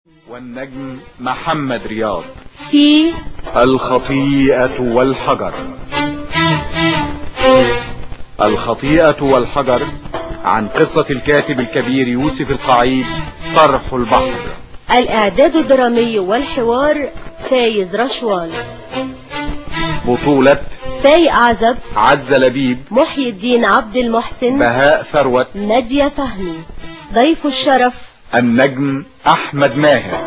والنجم محمد رياض في الخطيئة والحجر الخطيئة والحجر عن قصة الكاتب الكبير يوسف القعيد طرح البحر الإعداد الدرامي والحوار فايز رشوان بطولة فايق عزب عز لبيب محي الدين عبد المحسن بهاء ثروت نادية فهمي ضيف الشرف النجم أحمد ماهر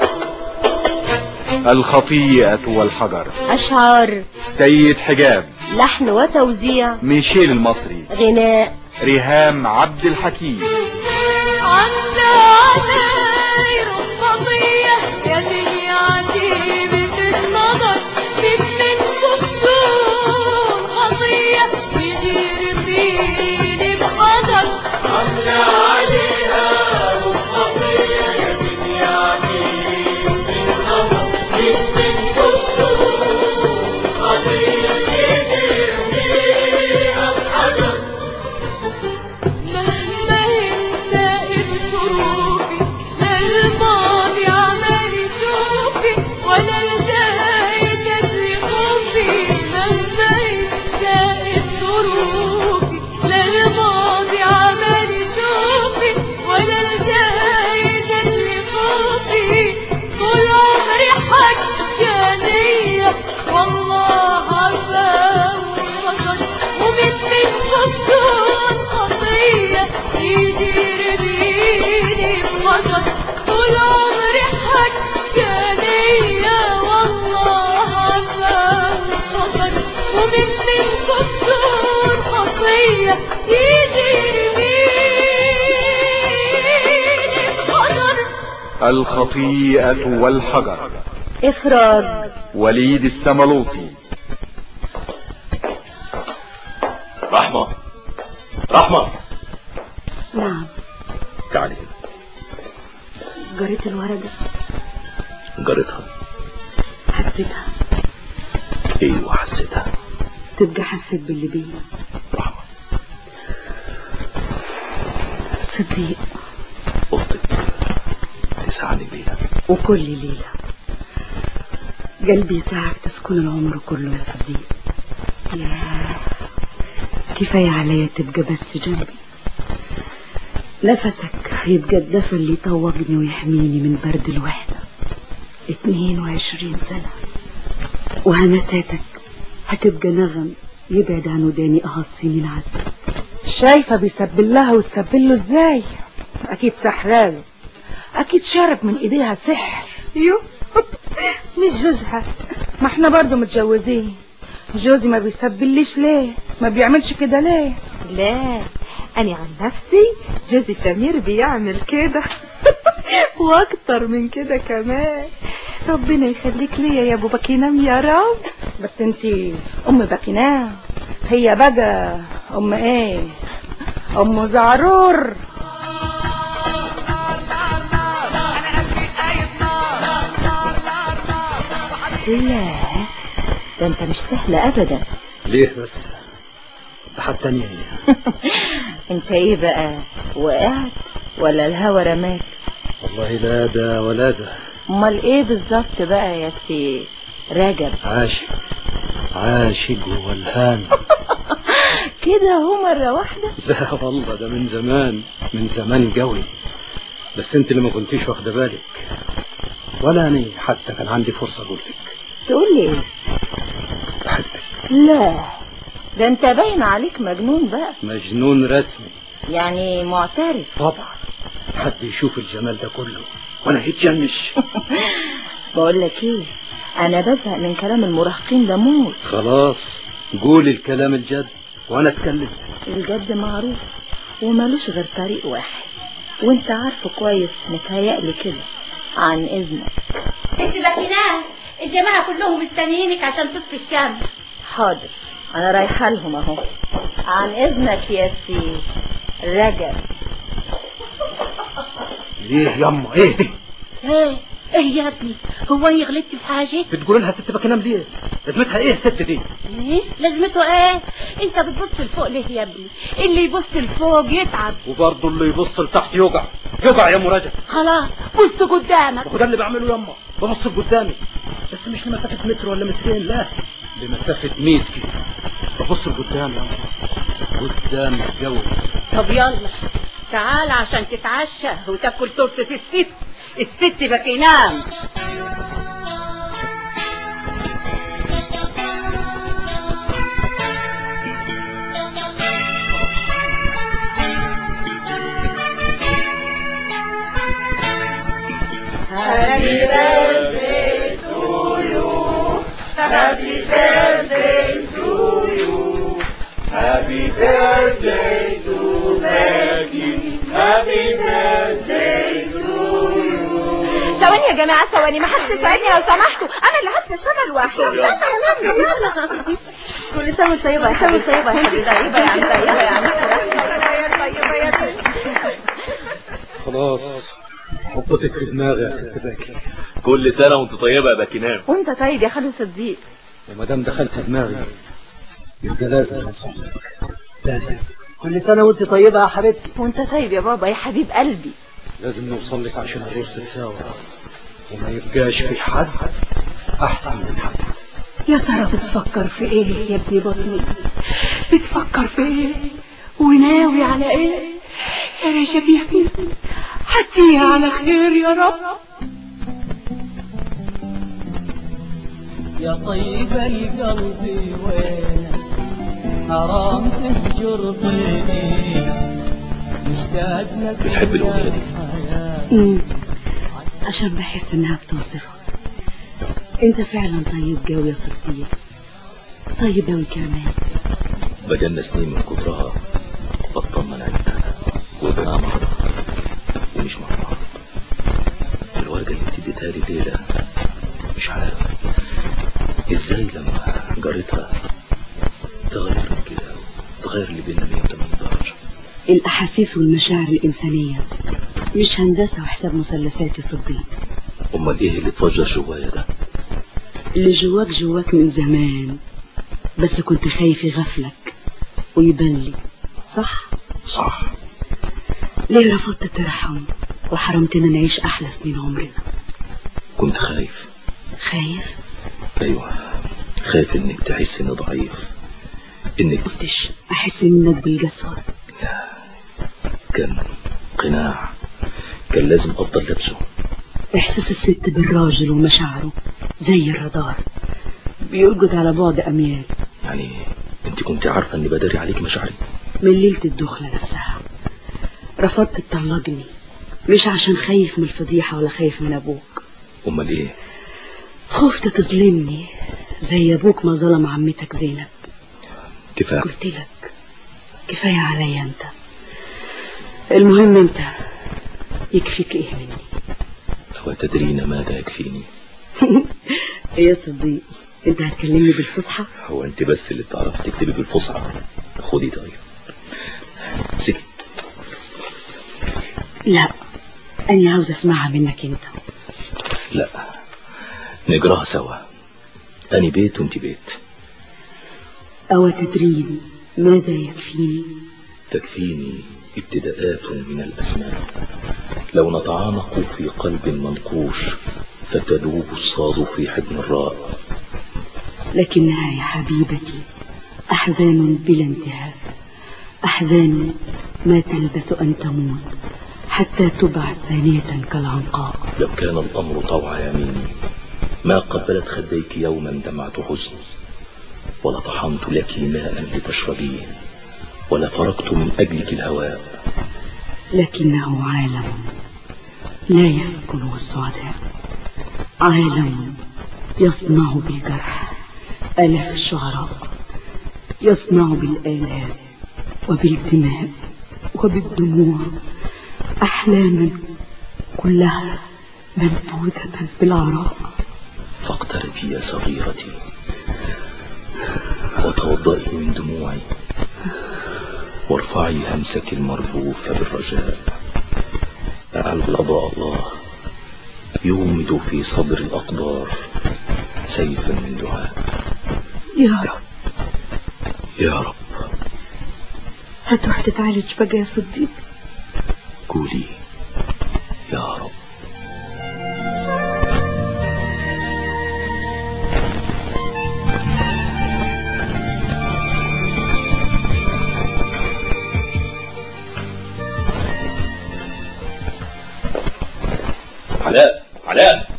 الخطيئة والحجر أشعار سيد حجاب لحن وتوزيع ميشيل المصري غناء ريهام عبد الحكيم عنا علي رفضية يا دنيا عجيبة النظر من منكم دون خطية يجير فيني بحذر عنا عليها رفضية يا دنيا عجيبة النظر من منكم دون خطية يجير فيها بحذر مهما ينسى بظروفي لا الماضي عمال يشوفي ولا الجاي كسر خوفي مهما ينسى بظروفي لا الماضي عمال يشوفي ولا الجاي كسر خوفي طول عمري حكانية والله عفا وغضب ومن منكم دون خطية يدير بيني بغضب طول عمري حكانية والله عفا وغضب ومن منكم دون خطية يدير بيني بغضب الخطيئة والحجر إخراج وليد السملوطي رحمة رحمة نعم تعالي هنا قريت الورقة قريتها حسيتها ايوه حسيتها تبقى حسيت باللي بيا رحمة صديق اختك تسعني بيها وكل ليلة قلبي يساعك تسكن العمر كله يا صديق يا كفاية عليا تبقى بس جنبي نفسك يبقى الدفى اللي يطوقني ويحميني من برد الوحدة اتنين وعشرين سنة وهمساتك هتبقى نغم يبعد عن وداني أهات سنين عدت شايفة بيسبل لها وتسبل له ازاي اكيد سحران اكيد شارب من ايديها سحر يو مش جوزها ما احنا برضو متجوزين جوزي ما بيسبليش ليه ما بيعملش كده ليه لا أنا عن نفسي جوزي سمير بيعمل كده واكتر من كده كمان ربنا يخليك ليا يا ابو بكينام يا رب بس انتي ام باكيناه هي بقى ام ايه ام زعرور ياه ده انت مش سهلة ابدا ليه بس ده حتى تانية هي انت ايه بقى وقعت ولا الهوا رماك والله لا ده ولا ده امال ايه بالظبط بقى يا سي رجب عاشق عاشق والهان كده هو مرة واحدة لا والله ده من زمان من زمان قوي بس انت اللي ما كنتيش واخده بالك ولا انا حتى كان عندي فرصه اقول لك تقول لي ايه بحبك لا ده انت باين عليك مجنون بقى مجنون رسمي يعني معترف طبعا حد يشوف الجمال ده كله وانا هيتجنش بقول لك ايه انا بزهق من كلام المراهقين ده موت خلاص قولي الكلام الجد وانا اتكلم الجد معروف ومالوش غير طريق واحد وانت عارفه كويس متهيألي كده عن اذنك انت باكيناه الجماعة كلهم مستنيينك عشان تطفي الشمس حاضر انا رايحه لهم اهو عن اذنك يا سي رجب ليه يما ايه دي ايه ايه يا ابني هو اني غلطت في حاجه بتقول لها ست بكنام ليه لازمتها ايه الست دي ايه لازمته ايه انت بتبص لفوق ليه يا ابني اللي يبص لفوق يتعب وبرضه اللي يبص لتحت يوجع يوجع يا ام رجب خلاص بص قدامك وده اللي بعمله يما ببص لقدامي بس مش لمسافة متر ولا مترين لا لمسافة 100 كيلو ببص لقدامي يا أما. قدامي الجو طب يلا تعال عشان تتعشى وتاكل تورته الست الست بكينام ثواني يا جماعة ثواني ما حدش يساعدني لو سمحتوا أنا اللي هدفع الشمع لوحدي يلا يلا كل سنة وانت طيبة يا سنة طيبة يا حبيبي طيبة يا عم طيبة يا عم طيبة يا خلاص حطتك في دماغي يا ست باكي كل سنة وانت طيبة يا باكينام وانت طيب يا خالو صديق وما دام دخلت دماغي يبقى لازم اوصل لك لازم كل سنة وانت طيبة يا حبيبتي وانت طيب يا بابا يا حبيب قلبي لازم نوصل لك عشان الروس تتساوى وما يبقاش في حد احسن من حد يا ترى بتفكر في ايه يا ابني بطني بتفكر في ايه وناوي على ايه يا رجب يا ابني حتيها على خير يا رب يا طيب القلب وين حرام تهجر طيبنا مشتاق لك بتحب الأغنية دي؟ أمم، عشان بحس انها بتوصفك انت فعلا طيب جو يا صديق طيب اوي كمان بجالنا سنين من كترها بطمن عليها وبقى مع بعض ومش مع بعض الورقة اللي انت اديتها لي ليلة مش عارف ازاي لما جريتها تغير من كده تغير اللي بينا 180 درجة الاحاسيس والمشاعر الانسانيه مش هندسه وحساب مثلثات يا صديق امال ايه اللي اتفجر جوايا ده اللي جواك جواك من زمان بس كنت خايف يغفلك ويبان لي صح صح ليه رفضت ترحم وحرمتنا نعيش احلى سنين عمرنا كنت خايف خايف ايوه خايف انك تحس اني ضعيف انك قلتش احس منك بالجسد كان قناع كان لازم افضل لابسه احساس الست بالراجل ومشاعره زي الرادار بيرقد على بعد اميال يعني انت كنت عارفة اني بداري عليك مشاعري من ليلة الدخلة نفسها رفضت تطلقني مش عشان خايف من الفضيحة ولا خايف من أبوك امال ايه خفت تظلمني زي أبوك ما ظلم عمتك زينب كفاية قلت لك كفاية عليا أنت المهم أنت يكفيك إيه مني وتدرين ماذا يكفيني إيه يا صديق أنت هتكلمني بالفصحى هو انت بس اللي بتعرف تكتبي بالفصحى خدي طيب سكت لا أنا عاوز أسمعها منك أنت لا نقراها سوا أنا بيت وانت بيت أو تدرين ماذا يكفيني تكفيني ابتداءات من الأسماء لو نتعانق في قلب منقوش فتذوب الصاد في حضن الراء لكنها يا حبيبتي أحزان بلا انتهاء أحزان ما تلبث أن تموت حتى تبعث ثانية كالعنقاء لو كان الأمر طوع يميني ما قبلت خديك يوما دمعت حزن ولا طحنت لك ماء لتشربيه ولا فرقت من أجلك الهواء لكنه عالم لا يسكنه السعداء عالم يصنع بالجرح آلاف الشعراء يصنع بالآلام وبالدماء وبالدموع أحلاما كلها منبوذة بالعراء فاقتربي يا صغيرتي وتوضئي من دموعي وارفعي همسك المرفوف بالرجاء لعل قضاء الله يومد في صدر الأقدار سيفا من دعاء يا رب يا رب هتروح تتعالج بقى يا صديق قولي يا رب علاء علاء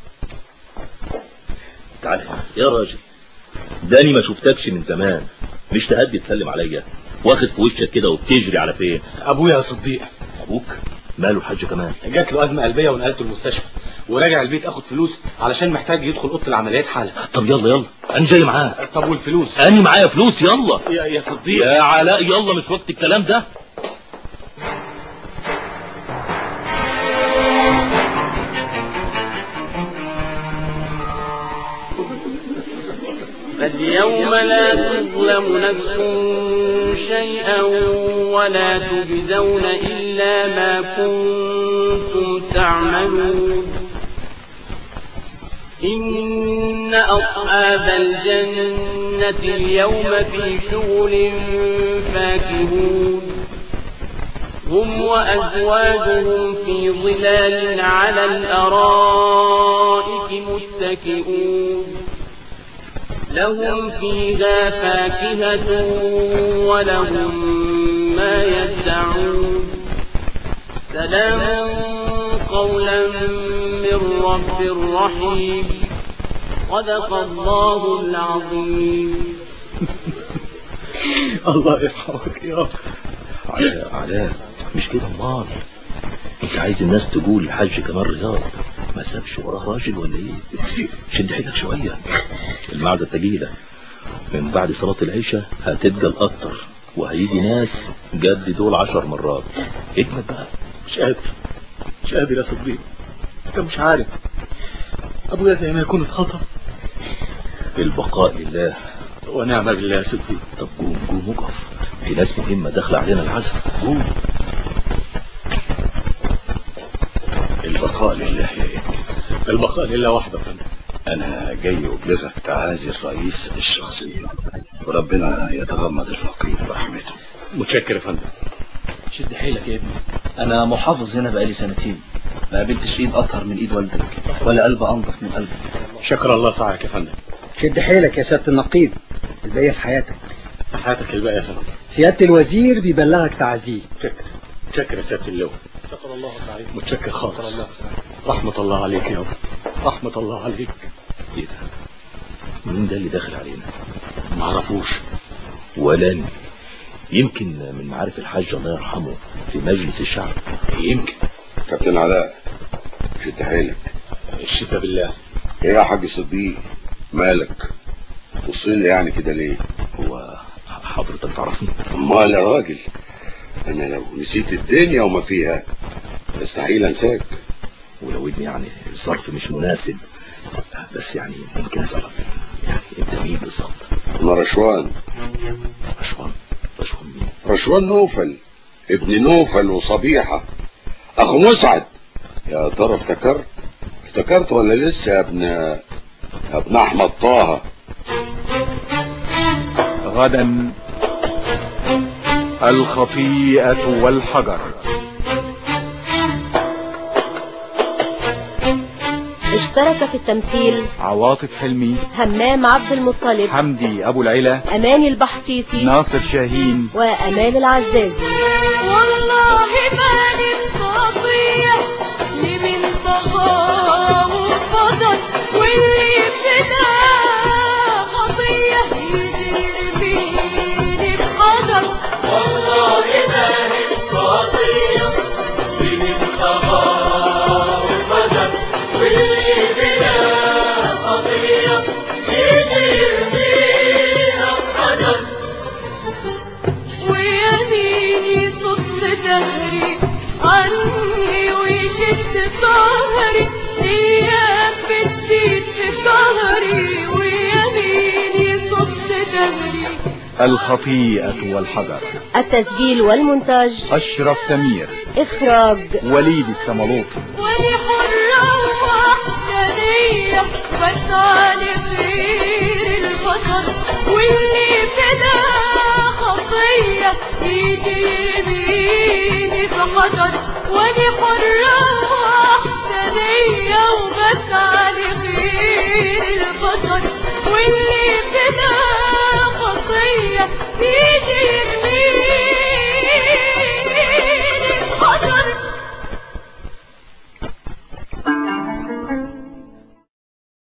تعال يا راجل داني ما شفتكش من زمان مش تهدي تسلم عليا واخد في وشك كده وبتجري على فين ابويا يا صديق ابوك ماله الحاج كمان جات له ازمه قلبيه ونقلته المستشفى وراجع البيت اخد فلوس علشان محتاج يدخل اوضه العمليات حالا طب يلا يلا انا جاي معاه طب والفلوس انا معايا فلوس يلا يا يا صديق يا علاء يلا مش وقت الكلام ده فاليوم لا تظلم نفس شيئا ولا تجزون إلا ما كنتم تعملون إن أصحاب الجنة اليوم في شغل فاكهون هم وأزواجهم في ظلال على الأرائك متكئون لهم فيها فاكهة ولهم ما يدعون سلام قولا من رب رحيم صدق الله العظيم الله يرحمك يا رب علاء علاء مش كده امال انت عايز الناس تقول الحاج كمان رياض ما سابش وراه راجل ولا ايه شد حيلك شويه المعزه تجيله من بعد صلاه العشاء هتتقل اكتر وهيجي ناس جد دول عشر مرات اجمد بقى مش قادر مش قادر يا صديق انت مش عارف ابويا زي ما يكون اتخطف البقاء لله ونعم بالله يا صديق طب قوم قوم وقف في ناس مهمه داخله علينا العزم قوم البقاء لله يا ابني البقاء لله وحده يا فندم انا جاي ابلغك تعازي الرئيس الشخصية وربنا يتغمد الفقير برحمته متشكر يا فندم شد حيلك يا ابني انا محافظ هنا بقالي سنتين ما قابلتش ايد اطهر من ايد والدك ولا قلب انضف من قلبك شكر الله سعيك يا فندم شد حيلك يا سيادة النقيب الباقية في حياتك في حياتك الباقية يا فندم سيادة الوزير بيبلغك تعزيه متشكر متشكر يا سيادة اللواء شكر الله سعيد متشكر خالص رحمة الله عليك يا رب رحمة الله عليك ايه ده مين ده اللي داخل علينا ما عرفوش ولا أنا. يمكن من معارف الحاج الله يرحمه في مجلس الشعب يمكن كابتن علاء شد حيلك الشتاء بالله ايه يا حاج صديق مالك بصيلي يعني كده ليه هو حضرتك تعرفني امال يا راجل انا لو نسيت الدنيا وما فيها استحيل انساك ولو ان يعني الظرف مش مناسب بس يعني ممكن اسالك يعني انت مين بالظبط انا رشوان رشوان رشوان مين رشوان نوفل ابن نوفل وصبيحة اخو مسعد يا ترى افتكرت افتكرت ولا لسه يا ابن يا ابن احمد طه غدا الخطيئة والحجر اشترك في التمثيل عواطف حلمي همام عبد المطلب حمدي أبو العلا أماني البحطيطي ناصر شاهين وأمان العزازي والله ما نستطيع لمن طغى وفضل واللي ابتدى خطية يدير بين القدر والله ما نستطيع لمن طغى وفضل واللي ابتدى خطية يدير بين القدر ويميني صد دهري عني ويشد ظهري ايام بتزيد في ظهري ويميني صد دهري الخطيئة والحجر التسجيل والمونتاج أشرف سمير إخراج وليد السملوطي ولي حرة واللي بلا خطية يجي يرميني في خطر واني حرة وحدانية وبس على خير البشر